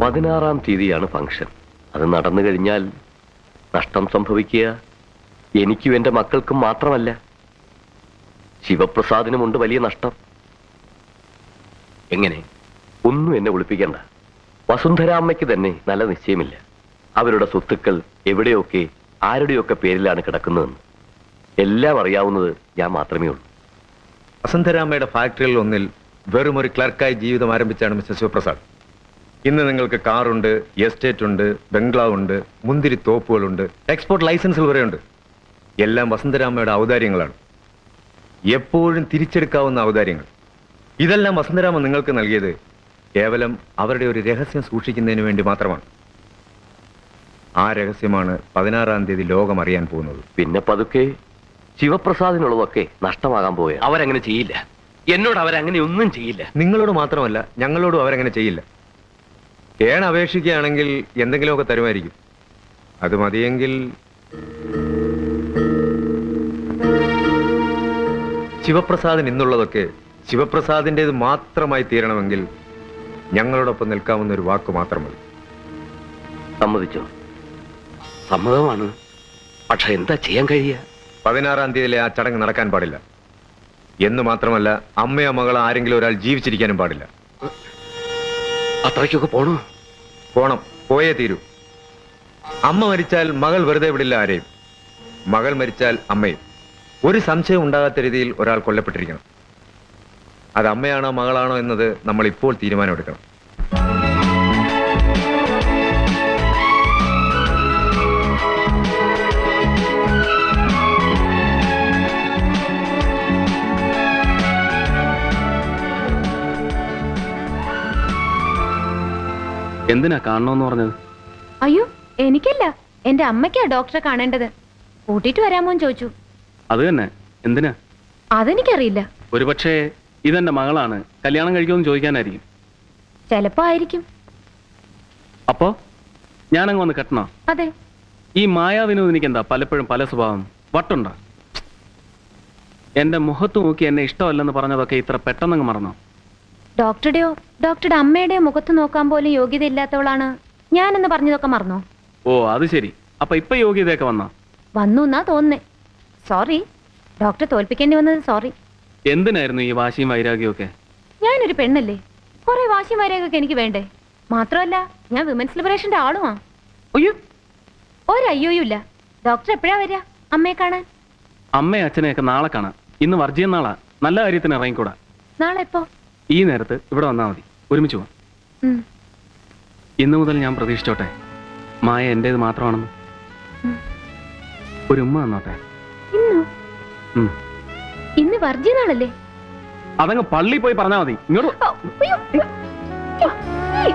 പതിനാറാം തീയതിയാണ് ഫംഗ്ഷൻ അത് നടന്നു കഴിഞ്ഞാൽ നഷ്ടം സംഭവിക്കുക എനിക്കും എന്റെ മക്കൾക്കും മാത്രമല്ല ശിവപ്രസാദിനുമുണ്ട് വലിയ നഷ്ടം എങ്ങനെ ഒന്നും എന്നെ ഒളിപ്പിക്കണ്ട വസുന്ധരാമ്മയ്ക്ക് തന്നെ നല്ല നിശ്ചയമില്ല അവരുടെ സ്വത്തുക്കൾ എവിടെയൊക്കെ ആരുടെയൊക്കെ പേരിലാണ് കിടക്കുന്നതെന്ന് എല്ലാം അറിയാവുന്നത് ഞാൻ മാത്രമേ ഉള്ളൂ വസന്തരാമയുടെ ഫാക്ടറികളിൽ ഒന്നിൽ വെറും ഒരു ക്ലർക്കായി ജീവിതം ആരംഭിച്ചാണ് മിസ്റ്റർ ശിവപ്രസാദ് ഇന്ന് നിങ്ങൾക്ക് കാറുണ്ട് എസ്റ്റേറ്റ് ഉണ്ട് ബംഗ്ലാവ് ഉണ്ട് മുന്തിരി തോപ്പുകളുണ്ട് എക്സ്പോർട്ട് ലൈസൻസുകൾ വരെയുണ്ട് എല്ലാം വസന്തരാമയുടെ ഔദാര്യങ്ങളാണ് എപ്പോഴും തിരിച്ചെടുക്കാവുന്ന ഔദാര്യങ്ങൾ ഇതെല്ലാം വസന്തരാമ നിങ്ങൾക്ക് നൽകിയത് കേവലം അവരുടെ ഒരു രഹസ്യം സൂക്ഷിക്കുന്നതിന് വേണ്ടി മാത്രമാണ് ആ രഹസ്യമാണ് പതിനാറാം തീയതി ലോകം അറിയാൻ പോകുന്നത് പിന്നെ പതുക്കെ ശിവപ്രസാദിനുള്ളതൊക്കെ നഷ്ടമാകാൻ പോയ അവരങ്ങനെ ചെയ്യില്ല എന്നോട് അവരങ്ങനെ ഒന്നും ചെയ്യില്ല നിങ്ങളോട് മാത്രമല്ല ഞങ്ങളോടും അവരങ്ങനെ ചെയ്യില്ല കേൺ അപേക്ഷിക്കുകയാണെങ്കിൽ എന്തെങ്കിലുമൊക്കെ തരുമായിരിക്കും അത് മതിയെങ്കിൽ ശിവപ്രസാദിന് ഇന്നുള്ളതൊക്കെ ശിവപ്രസാദിൻ്റെത് മാത്രമായി തീരണമെങ്കിൽ ഞങ്ങളോടൊപ്പം നിൽക്കാവുന്ന ഒരു വാക്ക് മാത്രം മതി സമ്മതിച്ചോ സമ്മതമാണ് പക്ഷെ എന്താ ചെയ്യാൻ കഴിയുക പതിനാറാം തീയതിയിലെ ആ ചടങ്ങ് നടക്കാൻ പാടില്ല എന്ന് മാത്രമല്ല അമ്മയോ മകളോ ആരെങ്കിലും ഒരാൾ ജീവിച്ചിരിക്കാനും പാടില്ല അത്രയ്ക്കൊക്കെ പോണോ പോണം പോയേ തീരൂ അമ്മ മരിച്ചാൽ മകൾ വെറുതെ വിടില്ല ആരെയും മകൾ മരിച്ചാൽ അമ്മയും ഒരു സംശയം ഉണ്ടാകാത്ത രീതിയിൽ ഒരാൾ കൊല്ലപ്പെട്ടിരിക്കണം അത് അമ്മയാണോ മകളാണോ എന്നത് നമ്മൾ ഇപ്പോൾ തീരുമാനമെടുക്കണം എന്തിനാ കാണണമെന്ന് പറഞ്ഞത് അയ്യോ എനിക്കല്ല എന്റെ അമ്മയ്ക്കാ ഡോക്ടറെ കാണേണ്ടത് കൂട്ടിട്ട് വരാമോന്ന് ചോദിച്ചു അത് തന്നെ എന്തിനാ അതെനിക്കറിയില്ല ഒരുപക്ഷെ ഇതെന്റെ മകളാണ് കല്യാണം കഴിക്കുമെന്ന് ചോദിക്കാനായിരിക്കും ചിലപ്പോ ആയിരിക്കും അപ്പോ ഞാനങ്ങ് വന്ന് കെട്ടണോ അതെ ഈ മായാവിനോദ് എനിക്ക് എന്താ പലപ്പോഴും പല സ്വഭാവം വട്ടുണ്ടോ എന്റെ മുഖത്ത് നോക്കി എന്നെ ഇഷ്ടമല്ലെന്ന് പറഞ്ഞതൊക്കെ ഇത്ര പെട്ടെന്നങ്ങ് മറന്നോ ഡോക്ടറുടെയോ ഡോക്ടറുടെ അമ്മയുടെയോ മുഖത്ത് നോക്കാൻ പോലും യോഗ്യത ഇല്ലാത്തവളാണ് ഞാനെന്ന് പറഞ്ഞതൊക്കെ മറന്നോ ഓ അത് ശരി അപ്പൊ ഇപ്പൊ യോഗ്യതയൊക്കെ വന്നോ വന്നു എന്നാ തോന്നുന്നേ സോറി ഡോക്ടറെ തോൽപ്പിക്കേണ്ടി വന്നത് സോറി എന്തിനായിരുന്നു ഈ വാശിയും വൈരാഗ്യവും ഒക്കെ ഞാനൊരു പെണ്ണല്ലേ കുറെ വാശിയും വരയൊക്കെ എനിക്ക് വേണ്ടേ മാത്രമല്ല ഞാൻ വിമൻസ് ലിബറേഷന്റെ ആളുമാ അയ്യോ ഒരയ്യോയും ഇല്ല ഡോക്ടർ എപ്പോഴാ വരിക അമ്മയെ കാണാൻ അമ്മയും അച്ഛനെയൊക്കെ നാളെ കാണാം ഇന്ന് വർജിയം നാളാ നല്ല കാര്യത്തിന് ഇറങ്ങിക്കൂടാ നാളെ എപ്പോ ഈ നേരത്ത് ഇവിടെ വന്നാൽ മതി ഒരുമിച്ച് പോവാം ഉം. ഇന്നു മുതൽ ഞാൻ പ്രതീക്ഷിച്ചോട്ടെ മായ എന്റേത് മാത്രമാണെന്ന് ഒരു ഉമ്മ തന്നോട്ടെ ഇന്നോ ഉം. ഇന്ന് വർജ്യ നാളല്ലേ അതങ്ങ് പള്ളി പോയി പറഞ്ഞാൽ മതി ഇങ്ങോട്ട് ഓ, അയ്യോ, അയ്യോ. ഏയ്.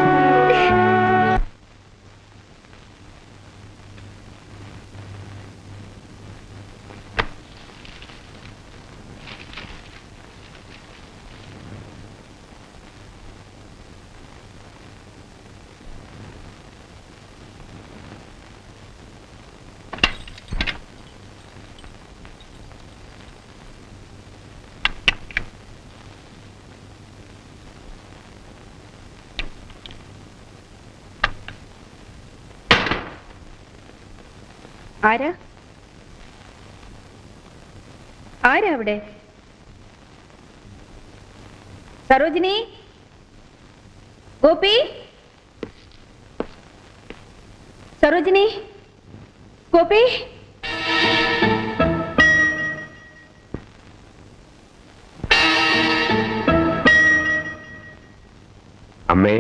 ആരാ ആരാ അവിടെ സരോജിനി ഗോപി സരോജിനി ഗോപി അമ്മേ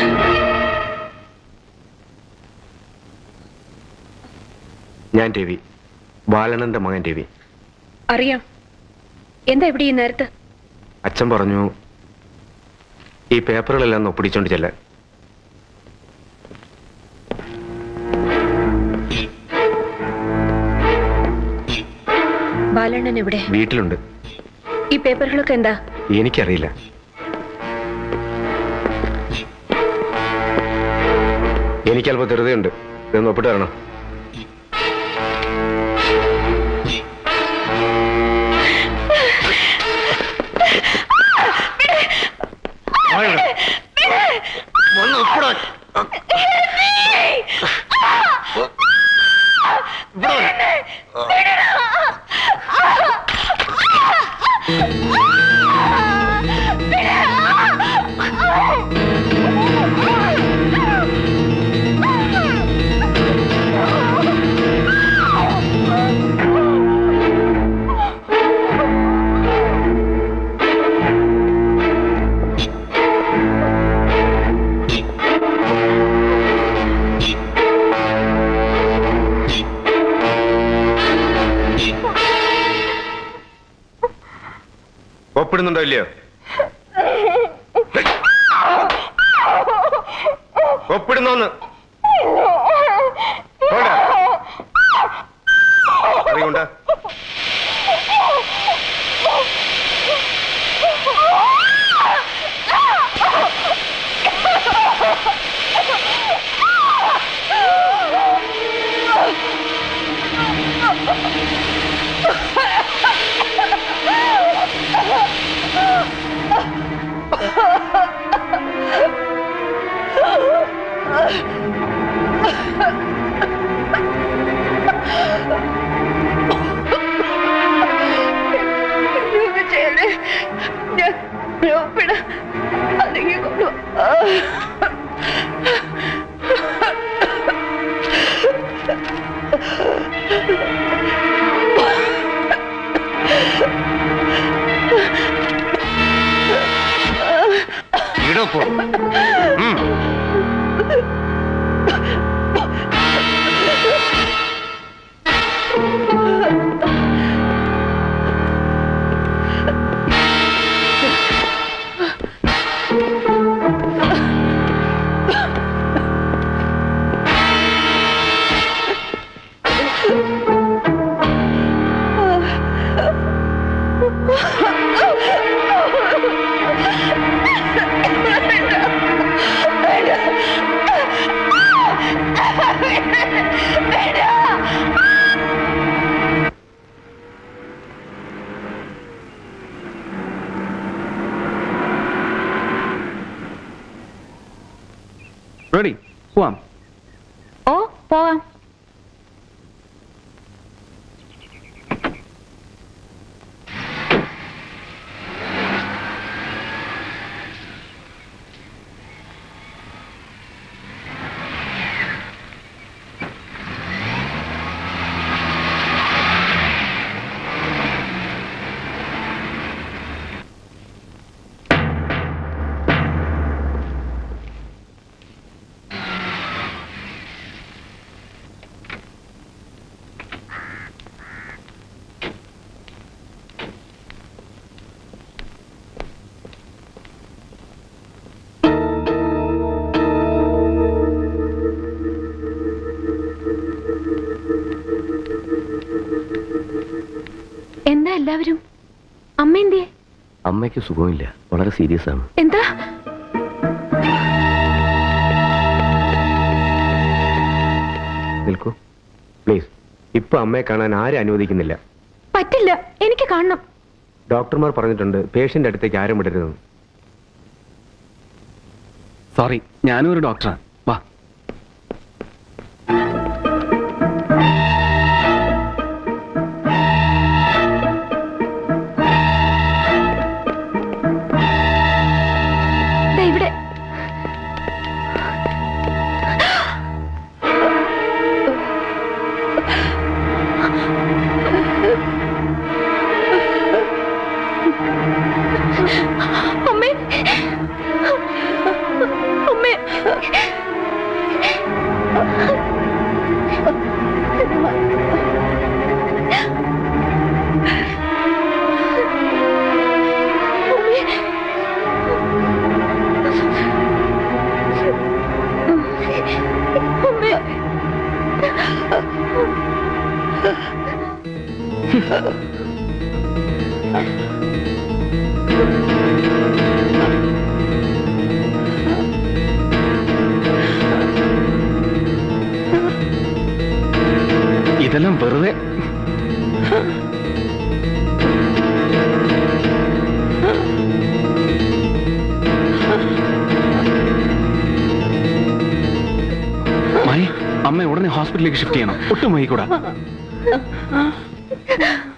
ഞാൻ രവി ബാലനന്റെ മകൻ രവി അറിയാം എന്താ ഇവിടെ ഈ നേരത്ത് അച്ഛൻ പറഞ്ഞു ഈ പേപ്പറുകളെല്ലാം ഒന്ന് ഒപ്പിടിച്ചോണ്ട് ചെല്ലാൻ ബാലണ്ണൻ എവിടെ വീട്ടിലുണ്ട് ഈ പേപ്പറുകളൊക്കെ എന്താ എനിക്കറിയില്ല എനിക്കല്പം ധൃതയുണ്ട് ഇതൊന്ന് ഒപ്പിട്ട് തരണം ഒപ്പിടുന്നുണ്ടോ ഇല്ലയോ ഒപ്പിടുന്നോന്ന് പോടാ. അറിയുണ്ടാ ചെയ്യണേ ഞാൻ ഒപ്പിട അല്ലെങ്കിൽ കൊണ്ടു ഇടപ്പോ റെഡി പോവാം ഓ പോവാം എന്താ എല്ലാവരും അമ്മ എന്തിയെ അമ്മയ്ക്ക് സുഖമില്ല വളരെ സീരിയസ് ആണ് എന്താ നിൽക്കൂ പ്ലീസ് ഇപ്പൊ അമ്മയെ കാണാൻ ആരും അനുവദിക്കുന്നില്ല പറ്റില്ല എനിക്ക് കാണണം ഡോക്ടർമാർ പറഞ്ഞിട്ടുണ്ട് പേഷ്യന്റ് അടുത്തേക്ക് ആരും വിടരുതെന്ന് സോറി ഞാനും ഒരു ഡോക്ടറാണ് വാ ദാ ഇവിടെ അമ്മേ അമ്മേ അമ്മേ ഇതെല്ലാം വെറുതെ മായി അമ്മ ഉടനെ ഹോസ്പിറ്റലിലേക്ക് ഷിഫ്റ്റ് ചെയ്യണം ഒട്ടും വൈകൂടാ